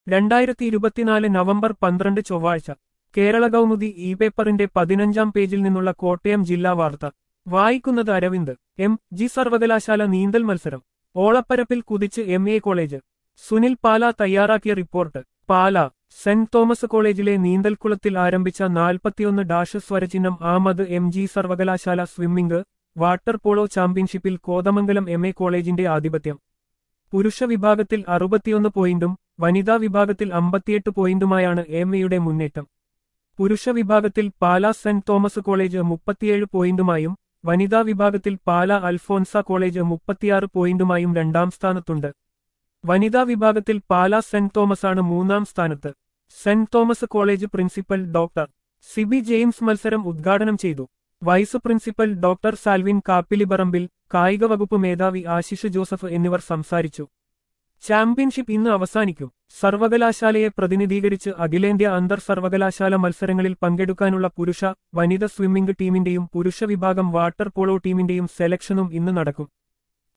രണ്ടായിരത്തി ഇരുപത്തിനാല് നവംബർ പന്ത്രണ്ട് ചൊവ്വാഴ്ച കേരള കൗമുദി ഇ പേപ്പറിന്റെ പതിനഞ്ചാം പേജിൽ നിന്നുള്ള കോട്ടയം ജില്ലാ വാർത്ത വായിക്കുന്നത് അരവിന്ദ് എം ജി സർവകലാശാല നീന്തൽ മത്സരം ഓളപ്പരപ്പിൽ കുതിച്ച് M A college Sunil Pala തയ്യാറാക്കിയ റിപ്പോർട്ട് പാല സെന്റ് തോമസ് കോളേജിലെ നീന്തൽക്കുളത്തിൽ ആരംഭിച്ച നാൽപ്പത്തിയൊന്ന് ഡാഷ് സ്വരചിഹ്നം ആമത് എം ജി സർവകലാശാല സ്വിമ്മിംഗ് വാട്ടർ പോളോ ചാമ്പ്യൻഷിപ്പിൽ കോതമംഗലം എം എ കോളേജിന്റെ ആധിപത്യം പുരുഷ വിഭാഗത്തിൽ അറുപത്തിയൊന്ന് പോയിന്റും വനിതാ വിഭാഗത്തിൽ അമ്പത്തിയെട്ട് പോയിന്റുമായാണ് എം എയുടെ മുന്നേറ്റം പുരുഷ വിഭാഗത്തിൽ പാല സെന്റ് തോമസ് കോളേജ് മുപ്പത്തിയേഴ് പോയിന്റുമായും വനിതാ വിഭാഗത്തിൽ പാല അൽഫോൻസ കോളേജ് മുപ്പത്തിയാറ് പോയിന്റുമായും രണ്ടാം സ്ഥാനത്തുണ്ട് വനിതാ വിഭാഗത്തിൽ പാല സെന്റ് തോമസാണ് മൂന്നാം സ്ഥാനത്ത് saint Thomas college principal doctor Siby James മത്സരം ഉദ്ഘാടനം ചെയ്തു vice principal doctor Salvin Kappiliparambil കായിക വകുപ്പ് മേധാവി ആശിഷ് ജോസഫ് എന്നിവർ സംസാരിച്ചു ചാമ്പ്യൻഷിപ്പ് ഇന്ന് അവസാനിക്കും സർവകലാശാലയെ പ്രതിനിധീകരിച്ച് അഖിലേന്ത്യാ അന്തർ സർവകലാശാല മത്സരങ്ങളിൽ പങ്കെടുക്കാനുള്ള പുരുഷ വനിത സ്വിമ്മിംഗ് ടീമിന്റെയും പുരുഷ വിഭാഗം വാട്ടർ പോളോ ടീമിന്റെയും സെലക്ഷനും ഇന്ന് നടക്കും